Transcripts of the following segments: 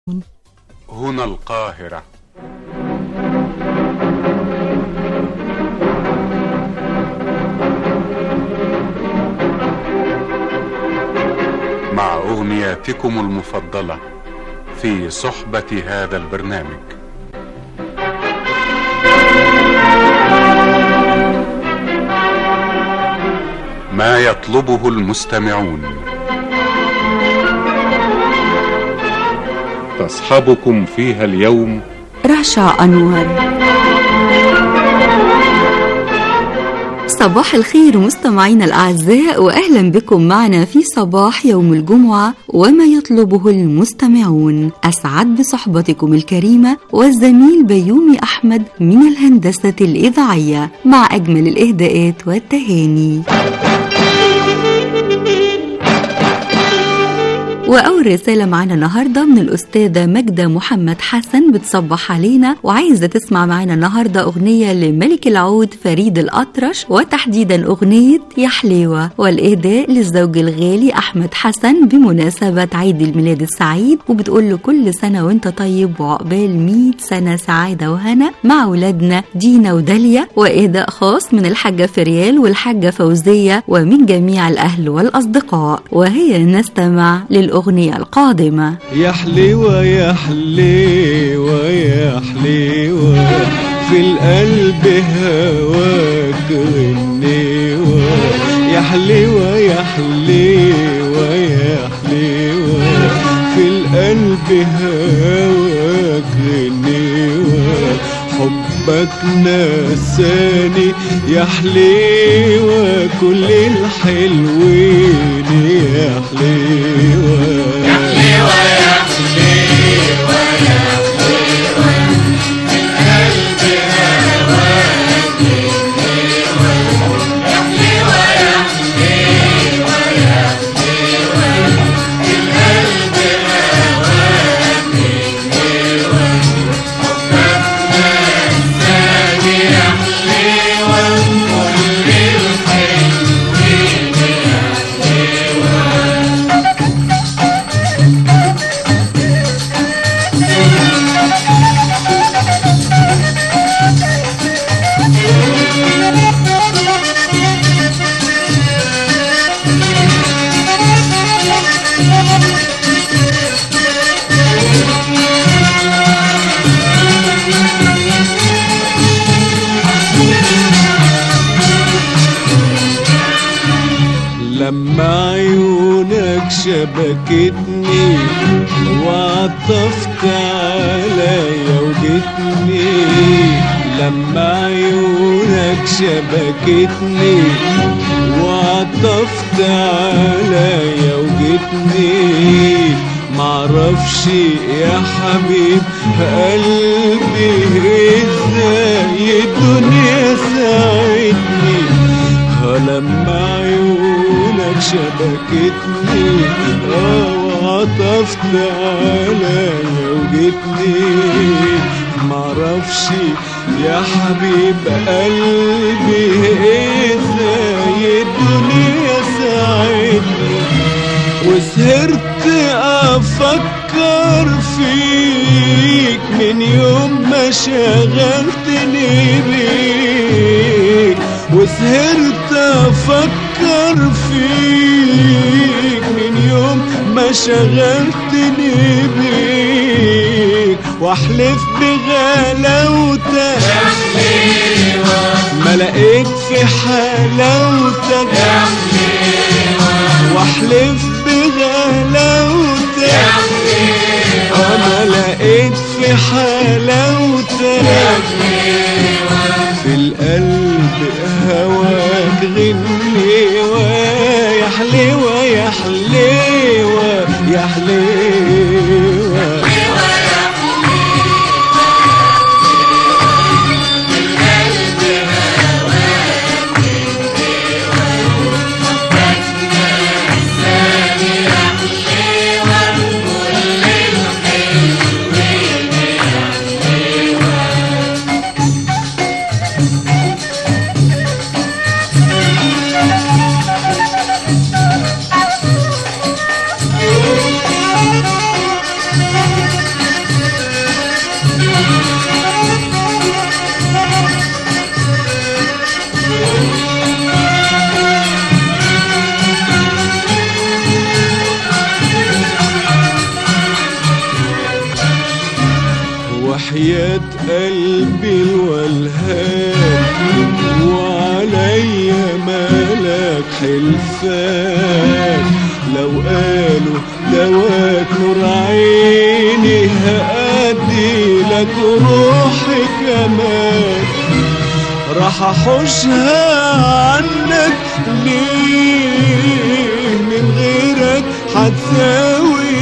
هنا القاهرة مع أغنياتكم المفضلة في صحبة هذا البرنامج ما يطلبه المستمعون تصحبكم فيها اليوم رشا أنور صباح الخير مستمعينا الأعزاء وأهلا بكم معنا في صباح يوم الجمعة وما يطلبه المستمعون أسعد بصحبتكم الكريمة والزميل بيومي أحمد من الهندسة الإذاعية مع أجمل الإهداءات والتهاني وأول رسالة معانا النهاردة من الأستاذة ماجدة محمد حسن بتصبح علينا وعايزة تسمع معانا النهاردة أغنية لملك العود فريد الأطرش وتحديدا أغنية يا حليوة والإهداء للزوج الغالي أحمد حسن بمناسبة عيد الميلاد السعيد وبتقول له كل سنة وانت طيب وعقبال 100 سنة سعادة وهنا مع ولادنا دينا وداليا وإهداء خاص من الحاجة فريال والحاجة فوزية ومن جميع الأهل والأصدقاء وهي نستمع للأغنية القادمة يا حليوة يا حليوة يا حليوة في القلب هواك غنيوة يا حليوة يا حليوة يا حليوة في القلب هواك غنيوة حبك نساني يا حليوة كل الحلوين يا حليوة يا حليوة يا حليوة يا حليوة من قلبي هواك حليوة يا حليوة يا حليوة يا حليوة من قلبي هواك حليوة حبك نساني يا حليوة كل الحلوين يا حليوة لما عيونك شبكتني وعطفت عليا وجتني لما عيونك شبكتني وعطفت عليا وجتني معرفش يا حبيب قلبي ازاي الدنيا ساعدني لما عيونك شبكتني اه وعطفت عليا وجتني معرفش يا حبيب قلبي ازاي الدنيا ساعدني وسهرت افكر فيك من يوم ما شغلتني بيك وسهرت افكر فيك من يوم ما شغلتني بيك واحلف بغلاوتك ما لقيت في حلاوتك واحلف بغلاوتك انا لقيت في حلاوتك في القلب هواك غنيوة يا حليوة يا حليوة يا حليوة وحياة قلبي الولهان وعليا مالك حلفان لو قالوا دواك نور عيني هأدي لك روحي كمان راح احوشها عنك ليه من غيرك هتساوي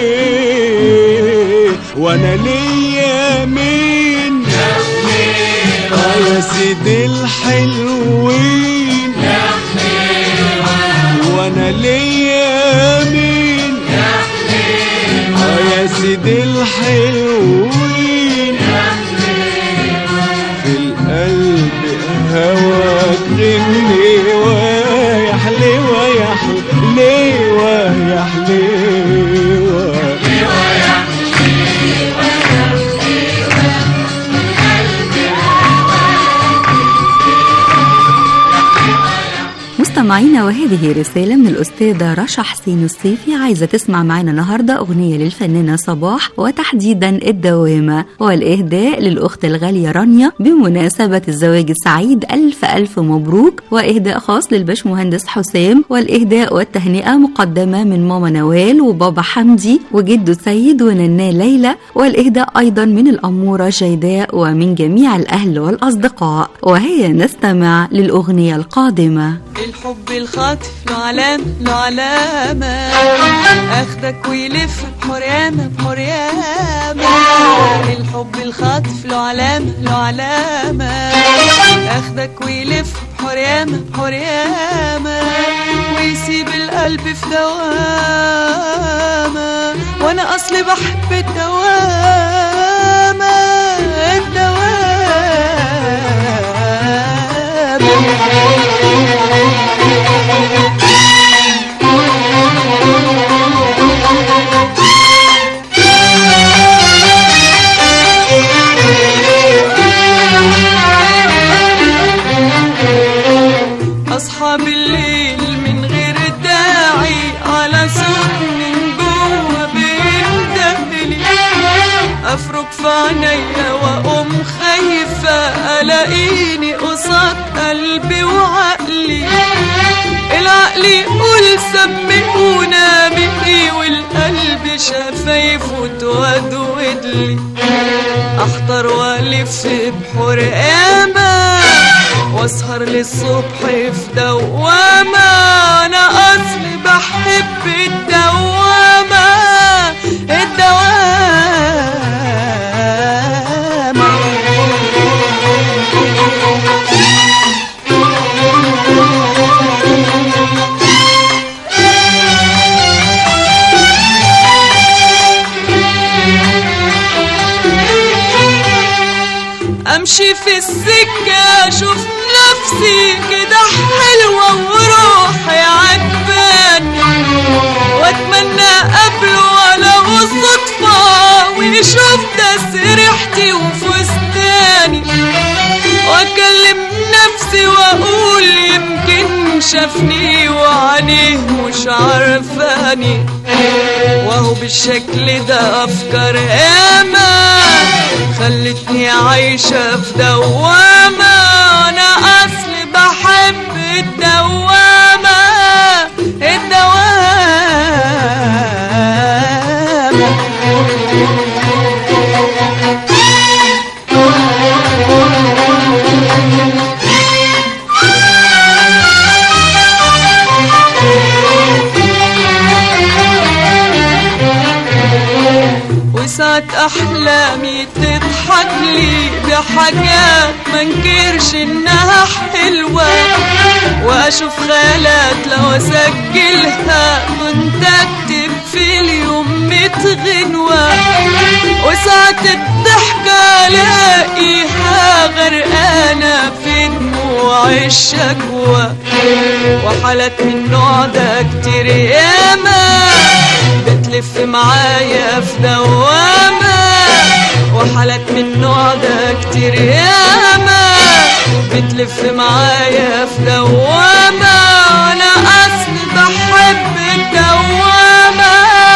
ايه وانا ليا مين اه يا سيدي الحلوين وانا ليا مين اه يا سيدي الحلوين في القلب هواك غني ويا حليوة يا حليوة يا حليوة مستمعينا وهذه رسالة من الأستاذة رشا حسين الصيفي عايزة تسمع معنا النهاردة أغنية للفنانة صباح وتحديدا الدوامة والإهداء للأخت الغالية رانيا بمناسبة الزواج السعيد ألف ألف مبروك وإهداء خاص للباش مهندس حسام والإهداء والتهنئة مقدمة من ماما نوال وبابا حمدي وجده سيد وننا ليلى والإهداء أيضا من الأمورة جيداء ومن جميع الأهل والأصدقاء وهي نستمع للأغنية القادمة الحب الخاطف له علامة له علامة اخدك ويلف بحريامة بحريامة الحب الخاطف له علامة له علامة اخدك ويلف بحريامة بحريامة ويسيب القلب في دوامة وانا اصلي بحب الدوامة الدوامة أصحى بالليل من غير داعي على صوت من جوه بيندهلي أفرك في عينيا وأقوم خايفة ألاقيني قصاد قلبي وعقلي العقل يقول سمعونا بيه والقلب شفايفه تودود لي احضر والف بحرقامة واسهر للصبح في دوامة انا اصلي بحب الدوامة امشي في السكة اشوف نفسي كده حلوة وروحي عجباني واتمنى قبله ولو صدفة ويشوف تسريحتي وفستاني واكلم نفسي واقول يمكن شافني وعينيه مش عارفاني وهو بالشكل ده افكار ياما خلتني عايشة في دوامة انا اصلي بحب الدوامة الدوامة وساعة أحلامي تضحك لي بحاجات منكرش إنها حلوة وأشوف خيالات لو أسجلها كنت أكتب في اليوم ميت غنوة وساعة الضحكة ألاقيها غرقانة في دموع الشكوى وحالات من النوع ده كتير ياما بتلف معايا في دوامة وحالات من كتير ياما بتلف معايا في دوامة وانا اصلي بحب الدوامة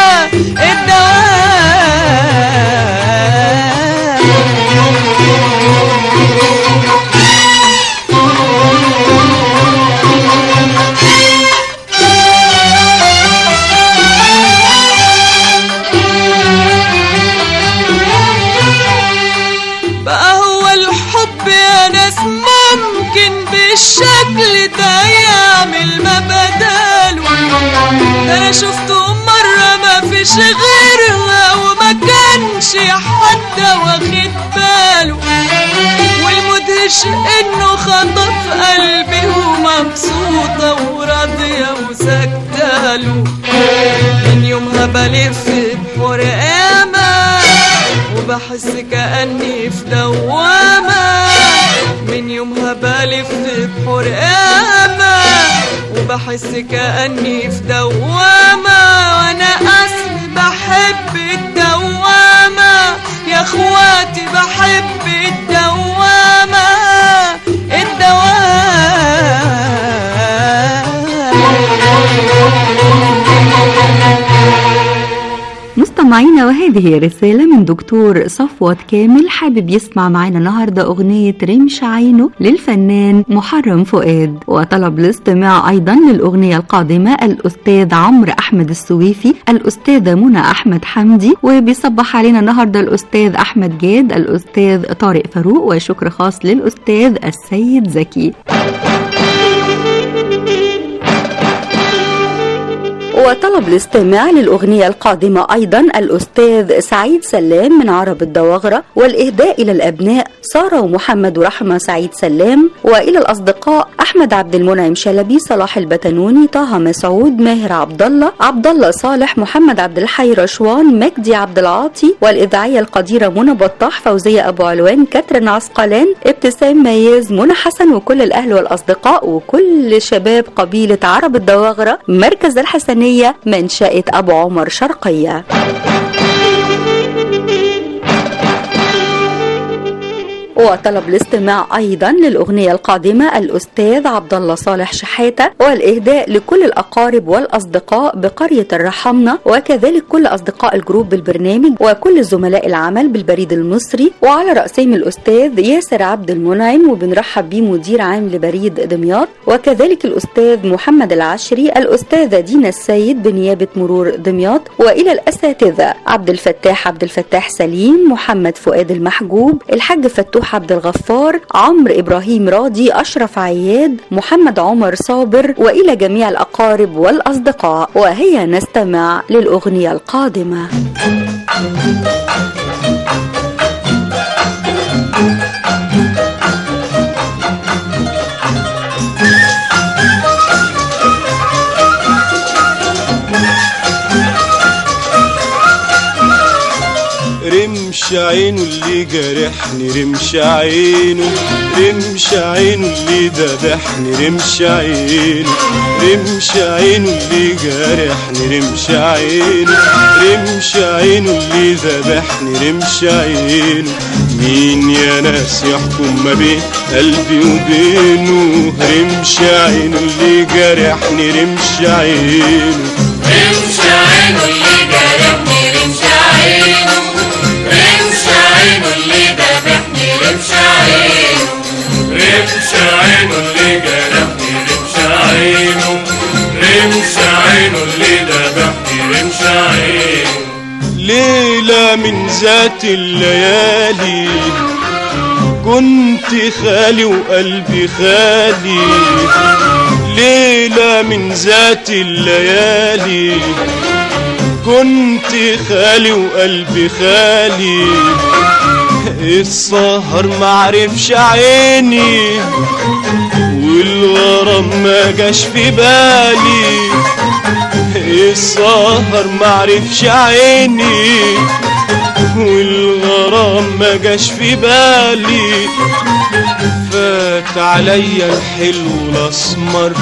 الدوامة بقى هو الحب يا ناس ممكن بالشكل ده يعمل ما بداله ده انا شفته مرة ما فيش غيرها وما كانش حتى واخد باله والمدهش انه خطف قلبي ومبسوطة وراضية وسكتاله من يومها بلف بحور ياما وبحس كأني في دوامة من يومها بلف بحور ياما وبحس كأني في دوامة وانا اصلي بحب الدوامة يا اخواتي بحب الدوامة الدوامة مستمعينا وهذه رسالة من دكتور صفوت كامل حابب يسمع معنا النهاردة أغنية رمش عينه للفنان محرم فؤاد وطلب الاستماع أيضا للأغنية القادمة الأستاذ عمرو أحمد السويفي الأستاذة منى أحمد حمدي وبيصبح علينا النهاردة الأستاذ أحمد جاد الأستاذ طارق فاروق وشكر خاص للأستاذ السيد زكي وطلب الاستماع للأغنية القادمة أيضا الأستاذ سعيد سلام من عرب الدواغرة والإهداء إلى الأبناء سارة ومحمد ورحمة سعيد سلام وإلى الأصدقاء أحمد عبد المنعم شلبي صلاح البتنوني طه مسعود ماهر عبد الله عبد الله صالح محمد عبد الحي رشوان مجدي عبد العاطي والإذاعية القديرة منى بطاح فوزية أبو علوان كاترين عسقلان ابتسام مياز منى حسن وكل الأهل والأصدقاء وكل شباب قبيلة عرب الدواغرة مركز الحسنية منشأة أبو عمر شرقية وطلب الاستماع ايضا للاغنيه القادمه الاستاذ عبد الله صالح شحاته والاهداء لكل الاقارب والاصدقاء بقريه الرحمنه وكذلك كل اصدقاء الجروب بالبرنامج وكل زملاء العمل بالبريد المصري وعلى راسهم الاستاذ ياسر عبد المنعم وبنرحب بيه مدير عام لبريد دمياط وكذلك الاستاذ محمد العشري الاستاذه دينا السيد بنيابه مرور دمياط والى الاساتذه عبد الفتاح عبد الفتاح سليم محمد فؤاد المحجوب الحاج فتوح عبد الغفار عمرو ابراهيم راضي اشرف عياد محمد عمر صابر والى جميع الاقارب والاصدقاء وهيا نستمع للاغنيه القادمه رمش عينه اللي جرحني رمش عينه رمش عينه اللي ذبحني رمش عينه رمش عينه اللي جرحني رمش عينه رمش عينه اللي ذبحني رمش عينه مين يا ناس يحكم ما بين قلبي وبينه رمش عينه اللي جرحني رمش عينه رمش عينه اللي جرحني رمش عينه رمش عينه اللي ذبحني رمش عينه رمش عينه اللي جرحني رمش عينه رمش عينه اللي ذبحني رمش عينه ليلة من ذات الليالي كنت خالي وقلبي خالي ليلة من ذات الليالي كنت خالي وقلبي خالي السهر معرفش عيني والغرام ما جاش في بالي السهر معرفش عيني والغرام ما جاش في بالي فات عليا الحلو الاسمر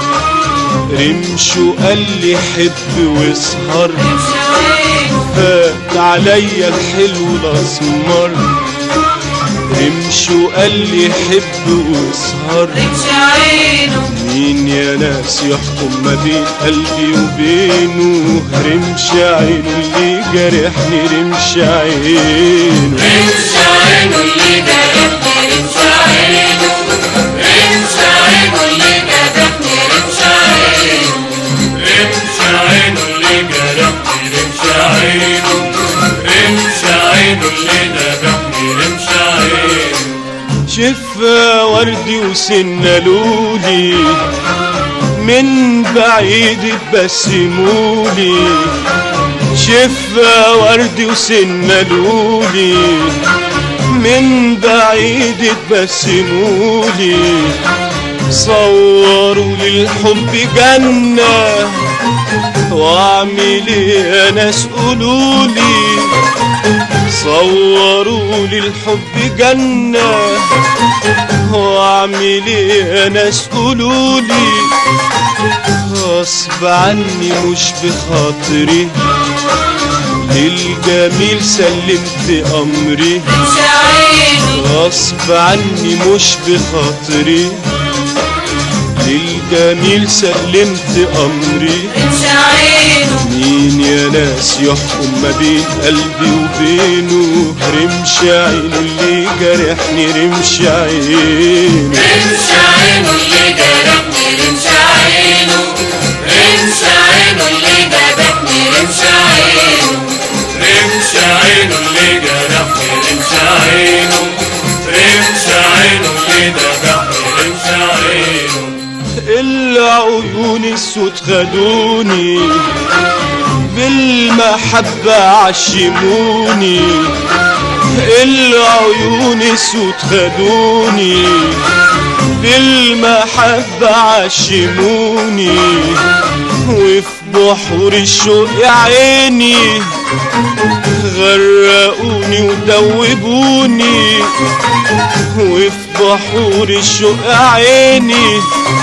رمشه قال لي حب واسهر فات عليا الحلو الاسمر رمش وقال لي حب واسهر رمش عينه مين يا ناس يحكم ما بين قلبي وبينه رمش عينه اللي جرحني رمش عينه رمش عينه اللي جرحني رمش عينه رمش عينه اللي جرحني رمش عينه رمش عينه اللي جرحني رمش عينه رمش عينه اللي جرحني رمش عينه شفا وردي وسنة لولي من بعيد تبسمولي شفا وردي وسنة لولي من بعيد تبسمولي صوروا للحب جنة واعمل ايه يا ناس قولولي صوروا للحب جنة واعمل ايه يا ناس قولولي غصب عني مش بخاطري للجميل سلمت امري رمش عينه غصب عني مش بخاطري للجميل سلمت امري رمش عينه مين يا ناس يحكم ما بين قلبي وبينه رمش عينه اللي جرحني رمش عينه رمش عينه اللي جرحني رمش عينه رمش عينه اللي جرحني رمش عينه رمش عينه اللي جرحني رمش عينه رمش عينه اللي جرحني رمش عينه العيون السود خدوني بالمحبة عشموني العيون السود خدوني بالمحبة عشموني وفي بحور الشوق يا عيني غرقوني ودوبوني وفي بحور الشوق يا عيني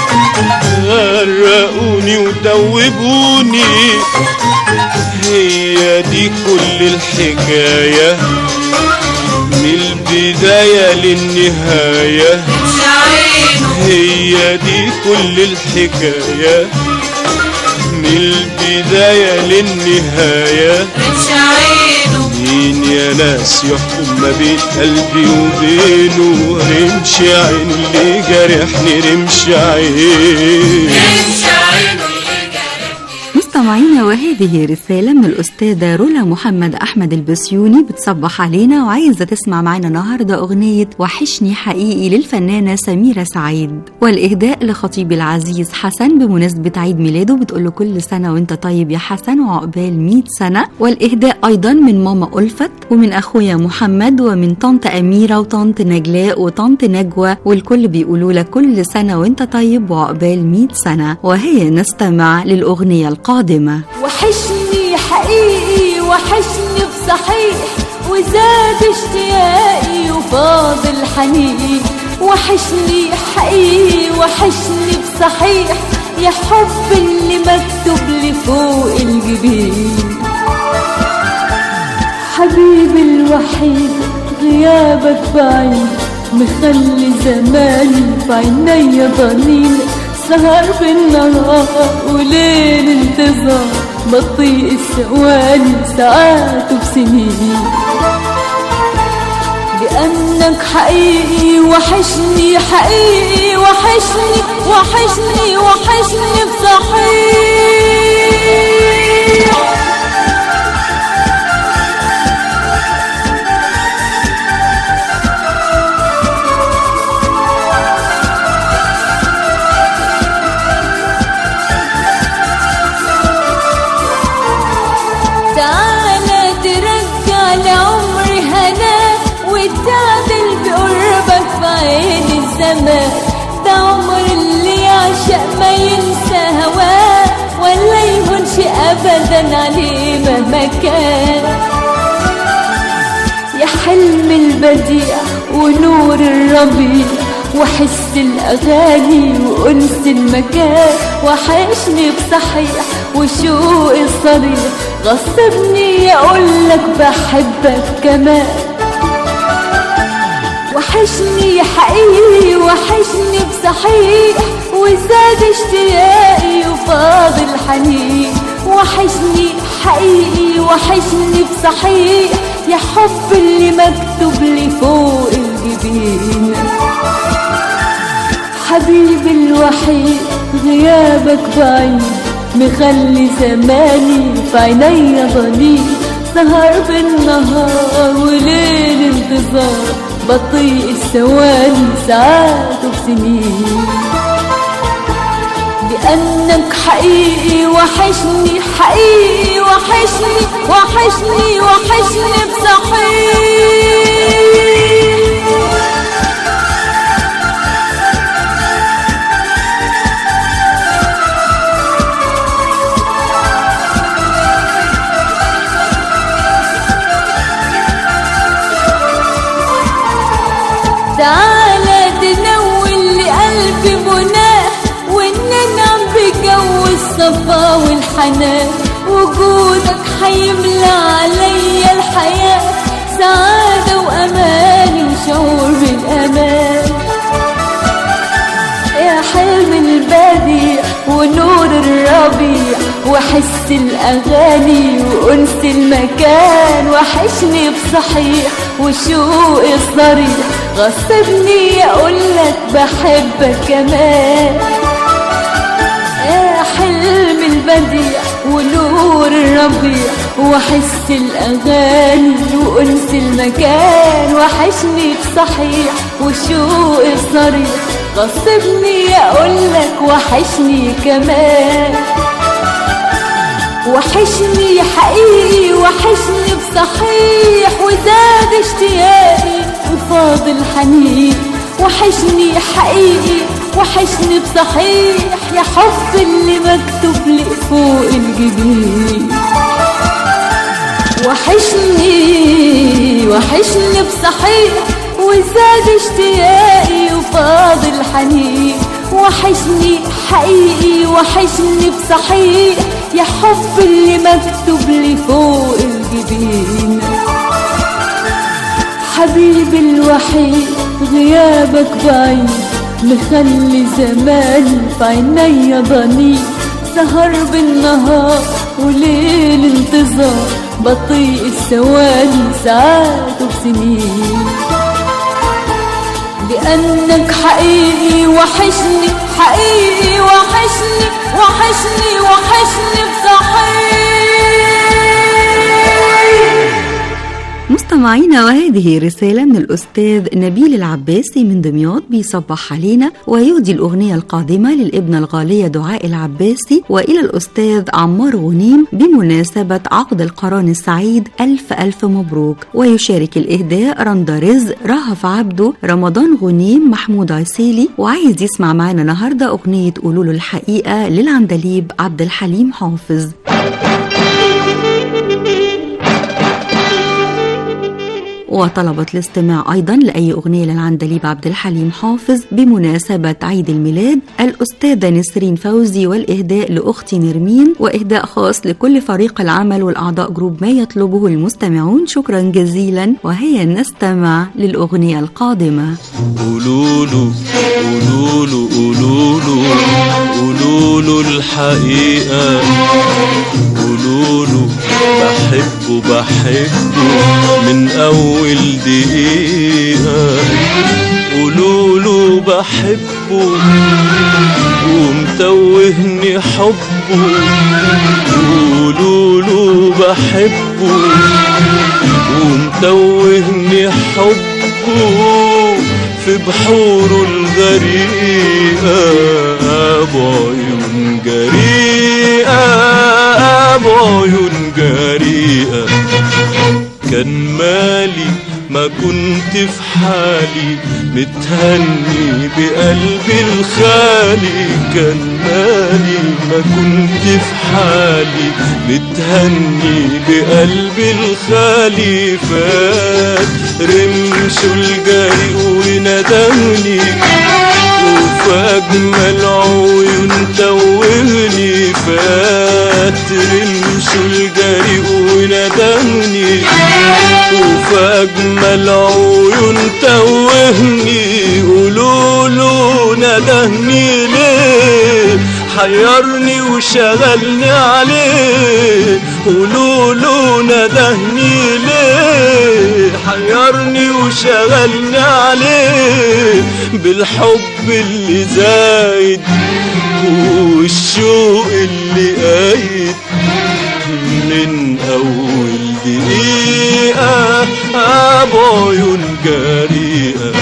غرقوني ودوبوني هي دي كل الحكاية من البداية للنهاية رمش عينه هي دي كل الحكاية من البداية للنهاية رمش عينه مين يا ناس يحكم ما بين قلبي وبينه رمش عين اللي جرحني رمش عين رمش عينه اللي جرحني مستمعينا وهذه رسالة من الأستاذة رولا محمد أحمد البسيوني بتصبح علينا وعايزة تسمع معنا النهاردة أغنية وحشني حقيقي للفنانة سميرة سعيد والإهداء لخطيبي العزيز حسن بمناسبة عيد ميلاده بتقول له كل سنة وانت طيب يا حسن وعقبال 100 سنة والإهداء أيضا من ماما ألفت ومن أخويا محمد ومن طنط أميرة وطنط نجلاء وطنط نجوى والكل بيقولوا لك كل سنة وانت طيب وعقبال 100 سنة وهي نستمع للأغنية القادمة وحشني حقيقي وحشني بصحيح وزاد اشتياقي وفاض الحنين وحشني حقيقي وحشني بصحيح يا حب اللي مكتوب لي فوق الجبين حبيبي الوحيد غيابك بعيد مخلي زماني في عينيا ضنين سهر بالنهار وليل انتظار بطيء الثواني ساعات وبسنين لأنك حقيقي وحشني حقيقي وحشني وحشني وحشني بصحيح تعالى ترجع لعمري هنا وتعدل بقربك في عين الزمان ده عمر اللي يعشق ما ينسى هواه ولا يهونش ابدا عليه مهما كان يا حلم البديع ونور الربيع وحس الأغاني وأنس المكان وحشني بصحيح وشوق الصريح غصبني أقولك بحبك كمان وحشني حقيقي وحشني بصحيح وزاد اشتياقي وفاضل حنين وحشني حقيقي وحشني بصحيح يا حب اللي مكتوب لي فوق الجبين حبيبي الوحيد غيابك بعيد مخلي زماني في عينيا ضنين سهر بالنهار وليل انتظار بطيء الثواني ساعات وسنين لأنك حقيقي وحشني حقيقي وحشني وحشني وحشني بصحيح تعالى تنول لقلبي مناه وننعم بجو الصفا والحنان وجودك حيملى عليا الحياة سعادة وأمان وشعور بالأمان يا حلم البديع ونور الربيع وحس الأغاني وأنس المكان وحشني بصحيح وشوق الصريح غصبني أقولك بحبك كمان يا حلم البديع ونور الربيع وحس الأغاني وأنس المكان وحشني بصحيح وشوق الصريح غصبني أقولك وحشني كمان وحشني حقيقي وحشني بصحيح وزاد اشتياقي وفاضل حنين وحشني حقيقي وحشني بصحيح يا حب اللي مكتوب لي فوق الجبين وحشني وحشني بصحيح وزاد اشتياقي وفاضل حنين وحشني حقيقي وحشني بصحيح يا حب اللي مكتوب لي فوق الجبين حبيبي الوحيد غيابك بعيد مخلي زماني في عينيا ضنين سهر بالنهار وليل انتظار بطيء الثواني ساعات وسنين لأنك حقيقي وحشني حقيقي وحشني وحشني وحشني بصحيح مستمعينا وهذه رسالة من الأستاذ نبيل العباسي من دمياط بيصبح علينا ويهدي الأغنية القادمة للابنة الغالية دعاء العباسي وإلى الأستاذ عمار غنيم بمناسبة عقد القران السعيد ألف ألف مبروك ويشارك الإهداء رندا رزق رهف عبده رمضان غنيم محمود عسيلي وعايز يسمع معنا النهاردة أغنية قولوا له الحقيقة للعندليب عبد الحليم حافظ وطلبت الاستماع أيضا لأي أغنية للعندليب عبد الحليم حافظ بمناسبة عيد الميلاد الأستاذة نسرين فوزي والإهداء لأختي نرمين وإهداء خاص لكل فريق العمل والأعضاء جروب ما يطلبه المستمعون شكرا جزيلا وهيا نستمع للأغنية القادمة قولوا له قولوا له قولوا له قولوا له الحقيقة قولوا له بحبه بحبه من أول دقيقة قولوا له بحبه ومتوهني حبه قولوا له بحبه ومتوهني حبه في بحوره الغريقة أبو عيون جريئة أبو عيون جريئة كان مالي ما كنت في حالي متهني بقلبي الخالي كان مالي ما كنت في حالي متهني بقلبي الخالي فات رمشه الجري وندمني وفي أجمل عيون توهني فات رمشه الجري وندمني وفي أجمل العيون توهني قولوله ندهني ليه حيرني وشغلني عليه قولوله ندهني ليه حيرني وشغلني عليه بالحب اللي زايد والشوق اللي قايد من أول دقيقة أبو عيون جريئة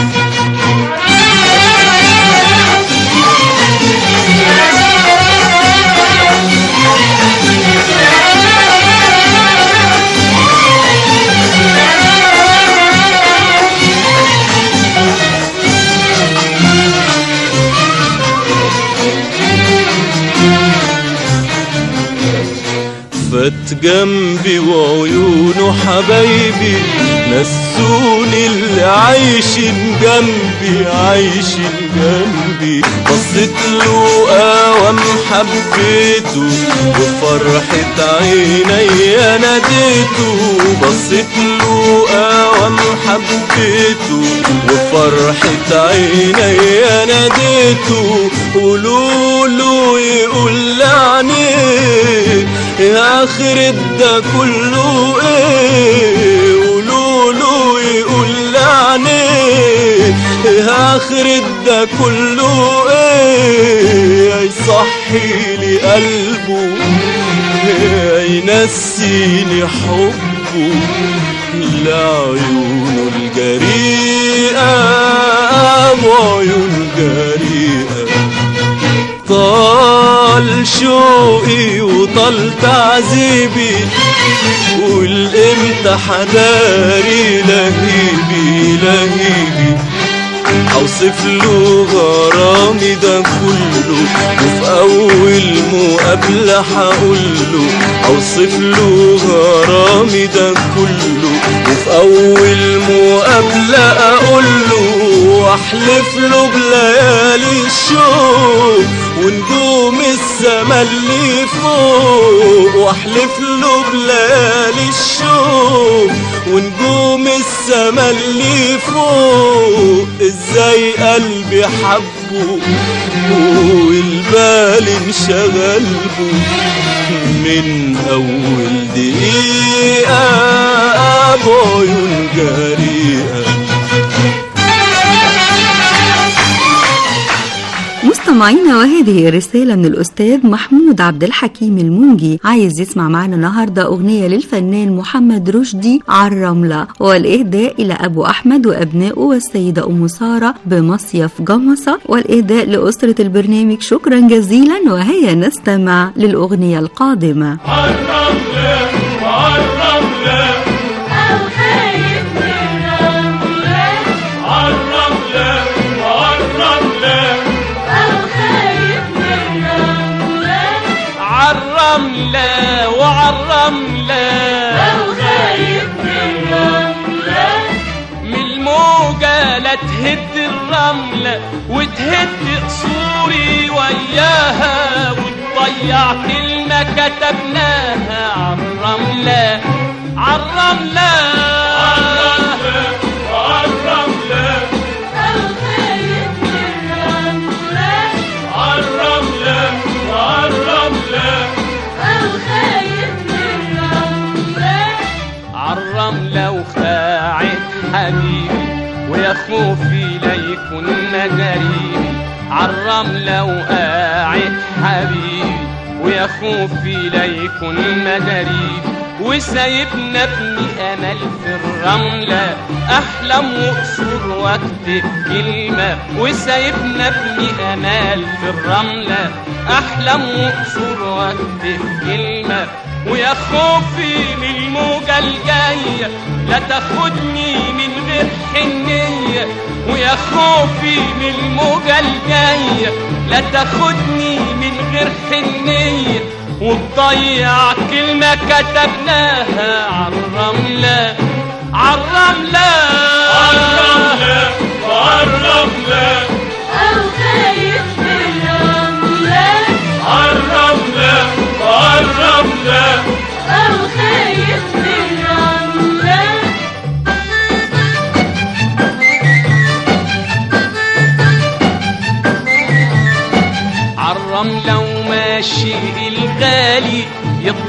فات جنبي وعيونه حبايبي نسوني اللي عايشين جنبي عايشين جنبي بصيت له قوام حبيته بفرحة عيني ناديته بصيت له قوام حبيته وفرحة عيني ناديته قولوا له يقول لعنيك يا اخر ده كله ايه قولوا له يقول لعنيك يا اخر ده كله ايه يصحي لي قلبه ينسيني حبه لعيونه الجريئة وعيون جريئة طال شوقي وطال تعذيبي والامتى حداري لهيبي لهيبي اوصف له غرامي ده كله وفي اول مقابله هقول له اوصف له غرامي ده كله وفي اول مقابله اقول له واحلف له بليالي الشوق ونجوم السما اللي فوق واحلف له بليالي الشوق ونجوم السما اللي فوق ازاي قلبي حبه والبال انشغل به من اول دقيقه ابو عيون جريئه مستمعينا وهذه رسالة من الأستاذ محمود عبد الحكيم المنجي عايز يسمع معنا النهاردة أغنية للفنان محمد رشدي على الرملة والإهداء إلى أبو أحمد وأبنائه والسيدة أم سارة بمصيف جمصة والإهداء لأسرة البرنامج شكرا جزيلا وهيا نستمع للأغنية القادمة الرملة الرملة أو خايف من الرملة الرملة الرملة أو خايف من الرملة عالرملة وعالرملة أو خايف من الرملة من الموجة لا تهد الرملة وتهد قصوري وياها وتضيع كلمة كتبناها عالرملة عالرملة الرملة أو خايف من الرملة الرملة الرملة أو خايف من الرملة عالرملة وخاعت حبيبي ويا خوفي لا يكون جريمي عالرملة وقاعد حبيبي ويا خوفي لا يكون مداريبي وسايبنا ابني امل في الرملة احلم واقصر واكتب كلمة وسايبنا ابني امل في الرملة احلم واقصر واكتب كلمة ويا خوفي من الموجة الجاية لا تاخدني من غير حنية ويا خوفي من الموجة الجاية لا تاخدني من غير حنية وتضيع كلمة كتبناها عالرملة عالرملة الرملة الرملة أو خايف من الرملة الرملة الرملة أو خايف من الرملة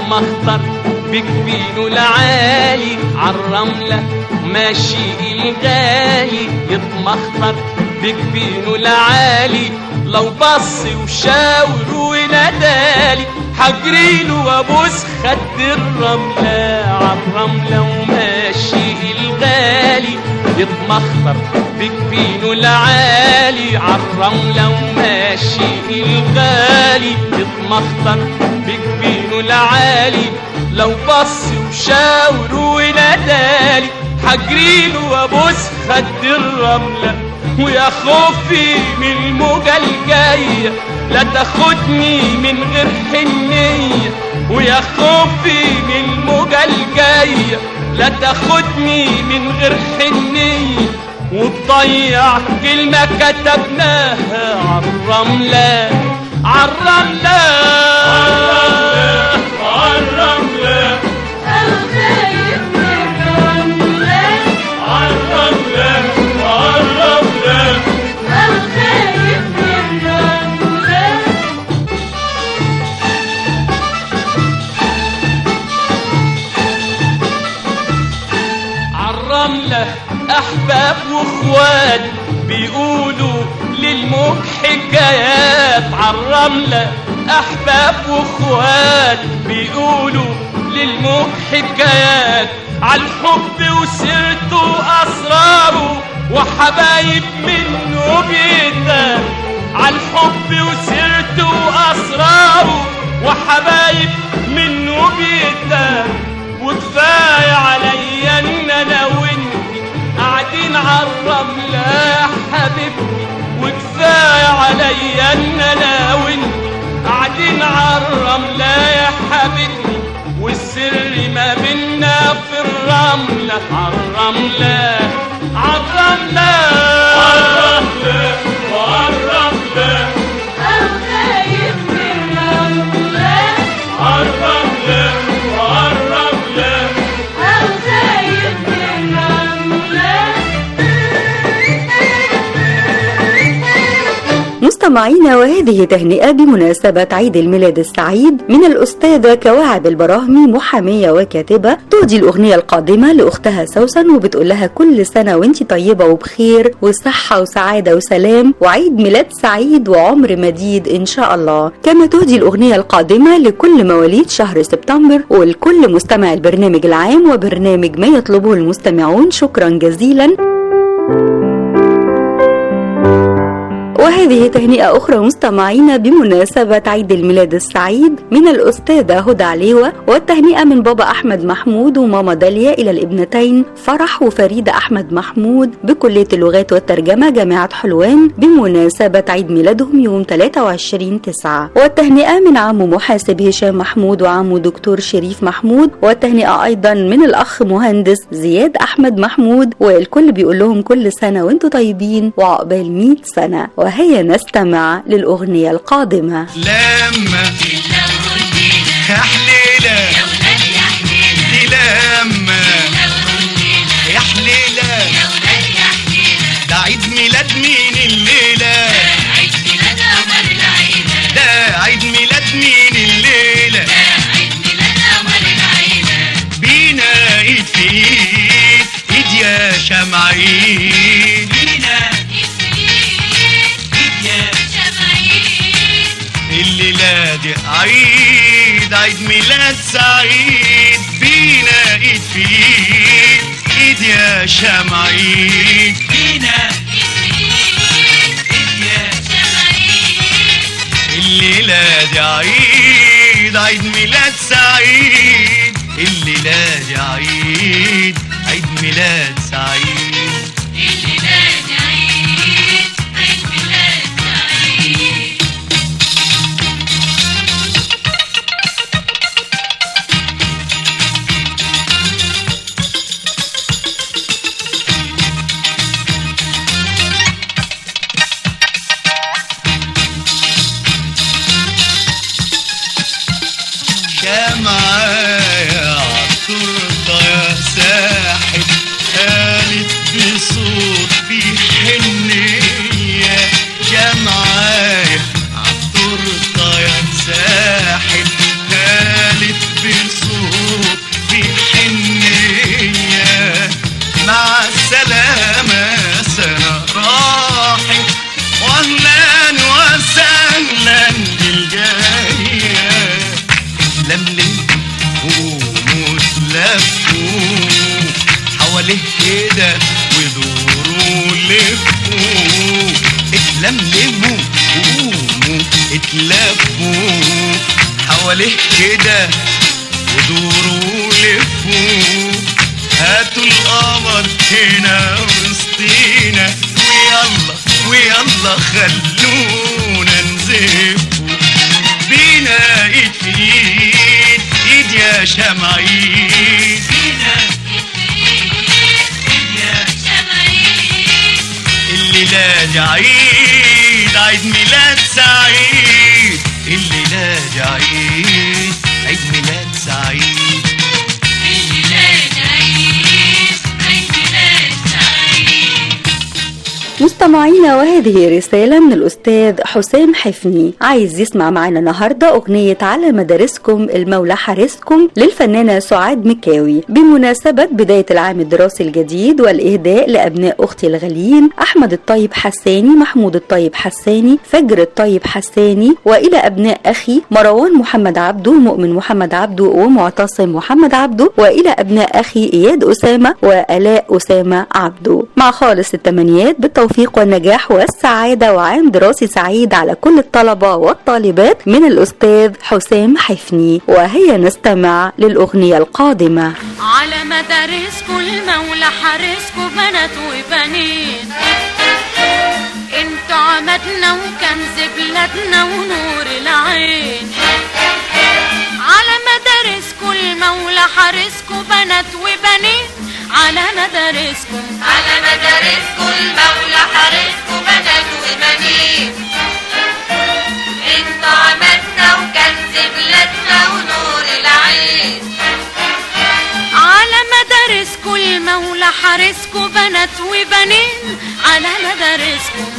يتمخطر بجبينه العالي عالرملة ماشي الغالي يتمخطر بجبينه العالي لو بص وشاور ونادالي حجريله وابوس خد الرملة عالرملة وماشي الغالي يتمخطر بجبينه العالي عالرملة وماشي الغالي يتمخطر بجبينه العالي لو بص وشاور ونادالي حجريله وابوس خد الرملة ويا خوفي من الموجة الجاية لا تاخدني من غير حنية ويا خوفي من الموجة الجاية لا تاخدني من غير حنية وتضيع كلمة كتبناها عالرملة عالرملة عالرملة أنا خايف من الرملة عالرملة عالرملة أنا خايف من الرملة عالرملة أحباب وإخوات بيقولوا للموج حكايات عالرملة أحباب وإخوات بيقولوا للموج حكايات عالحب وسيرته وأسراره وحبايب منه بيتاه عالحب وسيرته وأسراره وحبايب منه بيتاه وكفاية عليا ان انا وانتي قاعدين عالرملة يا حبيبتي وكفاية عليا ان انا وانتي قاعدين عالرملة يا حبيبتي والسر ما بينا في الرملة عالرملة عالرملة عالرملة عالرملة أنا خايف من الرملة عالرملة عالرملة أنا خايف من الرملة مستمعينا وهذه تهنئة بمناسبة عيد الميلاد السعيد من الأستاذة كواعب البراهمي محامية وكاتبة تهدي الأغنية القادمة لأختها سوسن وبتقول لها كل سنة وانت طيبة وبخير وصحة وسعادة وسلام وعيد ميلاد سعيد وعمر مديد إن شاء الله كما تهدي الأغنية القادمة لكل مواليد شهر سبتمبر ولكل مستمع البرنامج العام وبرنامج ما يطلبه المستمعون شكرا جزيلا وهذه تهنئة أخرى مستمعينا بمناسبة عيد الميلاد السعيد من الأستاذة هدى عليوة والتهنئة من بابا أحمد محمود وماما داليا إلى الابنتين فرح وفريدة أحمد محمود بكلية اللغات والترجمة جامعة حلوان بمناسبة عيد ميلادهم يوم 23 9 والتهنئة من عمو محاسب هشام محمود وعمو دكتور شريف محمود والتهنئة أيضا من الأخ مهندس زياد أحمد محمود والكل بيقول لهم كل سنة وانتم طيبين وعقبال 100 سنة وهيا نستمع للأغنية القادمة لما يا حليلة دي لما يا حليلة ده عيد ميلاد مين الليلة ده عيد ميلاد مين الليلة بينا ايد في ايد ايد يا شمعين بينا الليلة دي عيد عيد ميلاد سعيد بينا ايد في ايد ايد يا شمعين بينا الليلة دي عيد عيد ميلاد سعيد الليلة دي عيد عيد ميلاد سعيد شمعة يا عالتورتة يا ساحب قالت كده ودوروا لفوا اتلملموا قوموا اتلفوا حواليه كده ودوروا لفوا هاتوا القمر هنا وسطينا ويلا ويلا خلونا نزفوا بينا ايد في ايد ايد يا شمعين بينا الليلة دي عيد عيد ميلاد سعيد الليلة دي عيد عيد ميلاد سعيد مستمعينا وهذه رسالة من الأستاذ حسام حفني عايز يسمع معنا النهاردة أغنية على مدارسكم المولى حارسكم للفنانة سعاد مكاوي بمناسبة بداية العام الدراسي الجديد والإهداء لأبناء أختي الغاليين أحمد الطيب حساني محمود الطيب حساني فجر الطيب حساني وإلى أبناء أخي مروان محمد عبده مؤمن محمد عبده ومعتصم محمد عبده وإلى أبناء أخي إياد أسامة وآلاء أسامة عبده مع خالص التمنيات بالتوفيق والنجاح والسعادة وعام دراسي سعيد على كل الطلبة والطالبات من الأستاذ حسام حفني وهيا نستمع للأغنية القادمة على مدارسكم المولى حارسكم بنات وبنين انتوا عمدنا وكنز بلادنا ونور العين على مدارسكم المولى حارسكم بنات وبنين على مدارسكم على مدارسكم المولى حارسكم بنات وبنين انتوا عمدنا وكنز بلادنا ونور العين على مدارسكم المولى حارسكم بنات وبنين على مدارسكم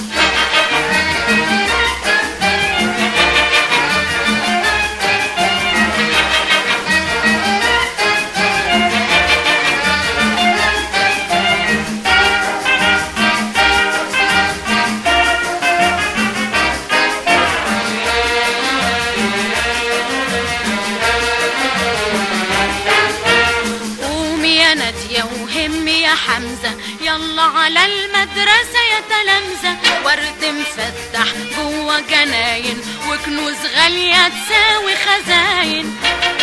قومي يا نادية وهمي يا حمزة يلا على المدرسة يا تلامذة ورد مفتح جوا جناين وكنوز غالية تساوي خزاين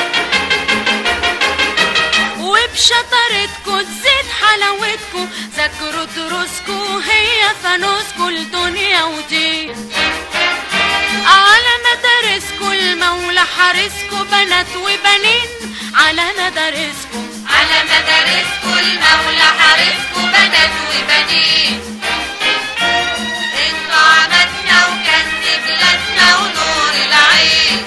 وبشطارتكوا تزيد حلاوتكوا ذاكروا دروسكوا هي فانوسكوا الدنيا ودين على مدارسكوا المولى حارسكوا بنات وبنين على مدارسكم على مدارسكم المولى حارسكم بنات وبنين انتوا عمدنا وكنز بلادنا ونور العين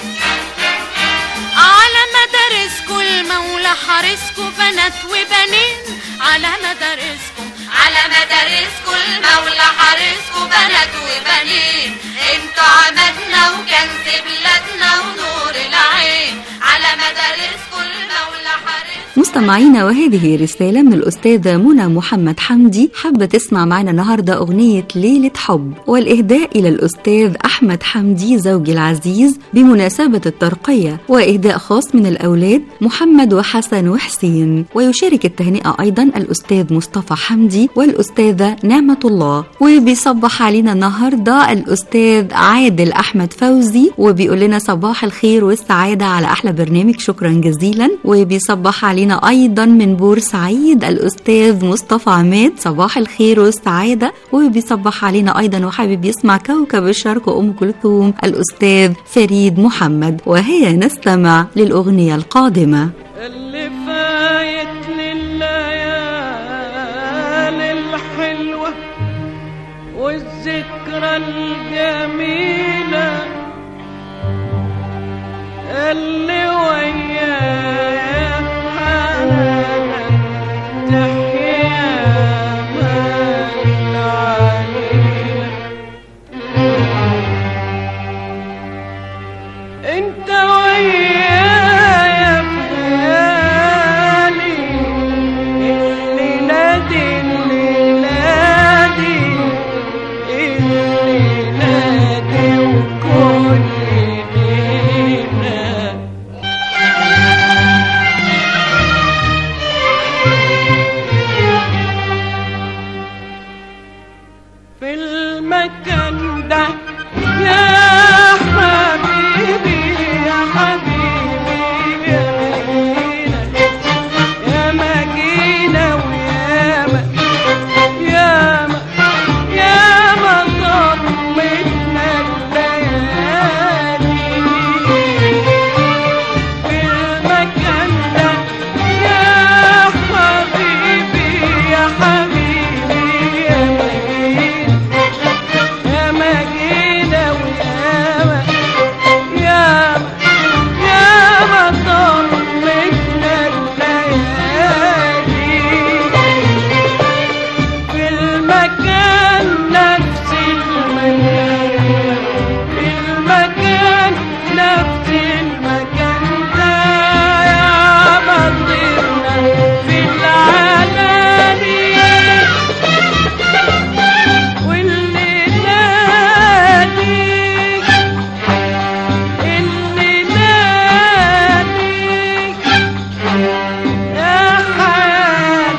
على مدارسكم المولى حارسكوا بنات وبنين على مدارسكم على مدارسكم المولى حارسكم بنات وبنين انتوا عمدنا وكنز بلادنا ونور العين على مدارسكم المولى حارسكم مستمعينا وهذه رسالة من الأستاذة منى محمد حمدي حابة تسمع معنا النهاردة أغنية ليلة حب والإهداء إلى الأستاذ أحمد حمدي زوجي العزيز بمناسبة الترقية وإهداء خاص من الأولاد محمد وحسن وحسين ويشارك التهنئة أيضا الأستاذ مصطفى حمدي والأستاذة نعمة الله وبيصبح علينا النهاردة الأستاذ عادل أحمد فوزي وبيقول لنا صباح الخير والسعادة على أحلى برنامج شكرا جزيلا وبيصبح علينا أيضا من بورسعيد الأستاذ مصطفى عماد صباح الخير والسعادة وبيصبح علينا أيضا وحابب يسمع كوكب الشرق أم كلثوم الأستاذ فريد محمد وهي نستمع للأغنية القادمة اللي فايت لليالي الحلوة والذكرى الجميلة اللي ويايا حنانا تحيا ما العليلة انت ويايا بخيالي الليلة دي الليلة دي الليلة دي وكل ليلة المكان ده يا حبيبي يا حبيبي يا مدينة يا مدينة وياما ياما ياما ضمتنا الليالي في المكان ده يا حبيبي يا حبيبي يا مدينة يا مدينة وياما ياما ياما ضمتنا الليالي في المكان نفس المكان في المكان نفس المكان ده يا مطرنا في العلالي واللي نادي اللي نادي يا حياة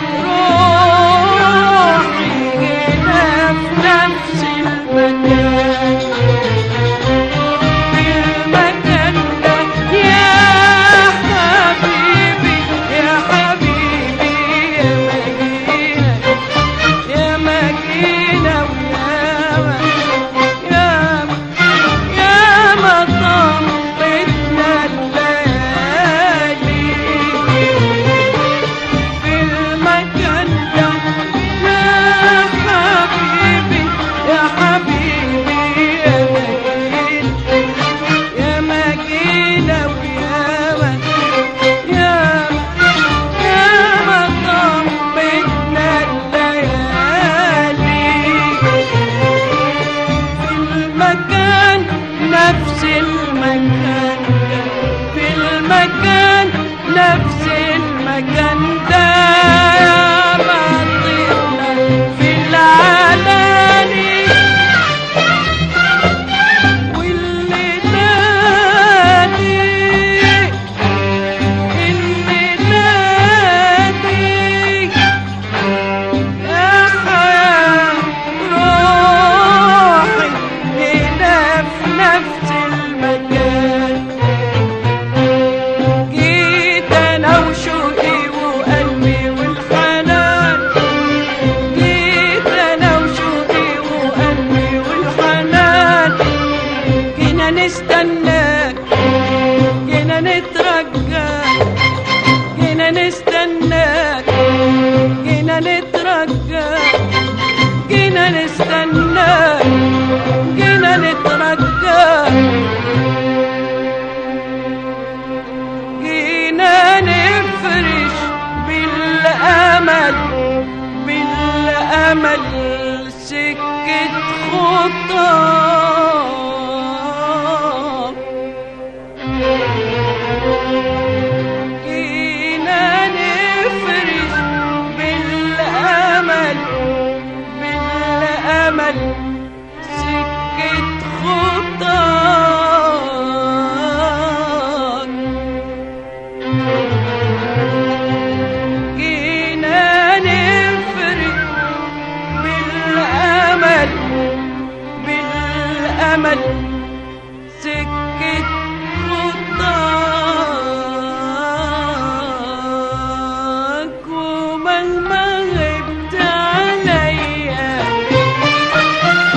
روحي هنا في نفس المكان في المكان ده يا حبيبي يا حبيبي يا مدينة يا مدينة وياما ياما ياما ضمتنا الليالي في المكان ده يا حبيبي يا حبيبي يا مدينة يا مدينة وياما ياما ياما ضمتنا الليالي في المكان نفس المكان في المكان نفس المكان ده يا مطيرنا في العلالي واللي نادي اللي نادي يا حياة روحي هنا في نفس المكان جيت انا وشوقي وقلبي والحنان جيت انا وشوقي وقلبي والحنان جينا نستناك جينا نترجاك جينا نستناك جينا نترجاك جينا نستناك جينا نترجاك جينا نفرش بالأمل بالأمل سكة خطاك جينا نفرش بالأمل بالأمل سكة خطاك جينا نفرق بالأمل بالأمل سكة خطاك ومهما غبت عليا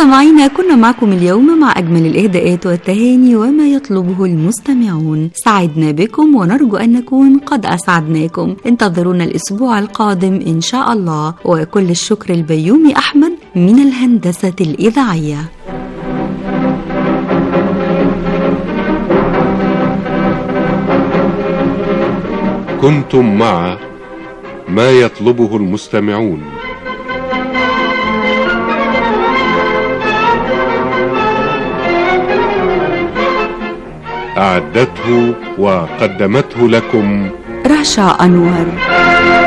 مستمعينا كنا معكم اليوم مع أجمل الإهداءات والتهاني وما يطلبه المستمعون سعدنا بكم ونرجو أن نكون قد أسعدناكم انتظرونا الأسبوع القادم إن شاء الله وكل الشكر البيومي أحمد من الهندسة الإذاعية كنتم مع ما يطلبه المستمعون أعدته وقدمته لكم رشا أنور